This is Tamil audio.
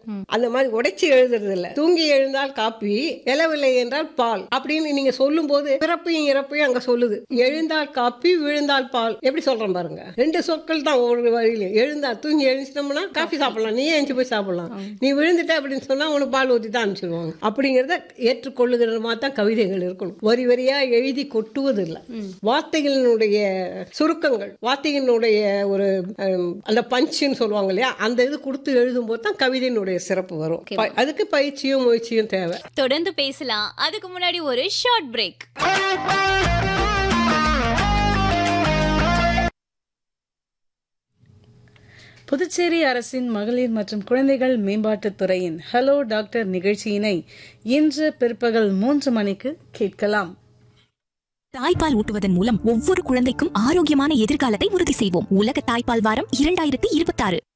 அந்த மாதிரி உடைச்சு எழுதுறது இல்ல தூங்கி எழுந்தால் காப்பி எழவில்லை என்றால் பால் அப்படின்னு நீங்க சொல்லும் போது பிறப்பையும் இறப்பையும் அங்க சொல்லுது எழுந்தால் காப்பி விழுந்தால் பால் எப்படி சொல்றேன் பாருங்க ரெண்டு சொற்கள் தான் ஒவ்வொரு வழியிலும் எழுந்தா தூங்கி எழுந்துட்டோம்னா காஃபி சாப்பிடலாம் நீயே எழுந்து போய் சாப்பிடலாம் நீ விழுந்துட்ட அப்படின்னு சொன்னா உனக்கு பால் ஊத்தி தான் அனுப்பிச்சிடுவாங்க அப்படிங்கிறத ஏற்றுக்கொள்ளுகிற மாதிரி தான் கவிதைகள் இருக்கணும் வரி வரியா எழுதி கொட்டுவது இல்லை வார்த்தைகளினுடைய சுருக்கங்கள் வார்த்தைகளினுடைய ஒரு அஹ், அந்த பஞ்சுன்னு சொல்லுவாங்க இல்லையா அந்த இது கொடுத்து எழுதும்போது தான் கவிதையினுடைய சிறப்பு வரும் ப- அதுக்கு பயிற்சியும் முயற்சியும் தேவை தொடர்ந்து பேசலாம் அதுக்கு முன்னாடி ஒரு ஷார்ட் பிரேக் புதுச்சேரி அரசின் மகளிர் மற்றும் குழந்தைகள் மேம்பாட்டுத் துறையின் ஹலோ டாக்டர் நிகழ்ச்சியினை இன்று பிற்பகல் மூன்று மணிக்கு கேட்கலாம் தாய்ப்பால் ஊட்டுவதன் மூலம் ஒவ்வொரு குழந்தைக்கும் ஆரோக்கியமான எதிர்காலத்தை உறுதி செய்வோம் உலக தாய்ப்பால் வாரம் இரண்டாயிரத்தி இருபத்தாறு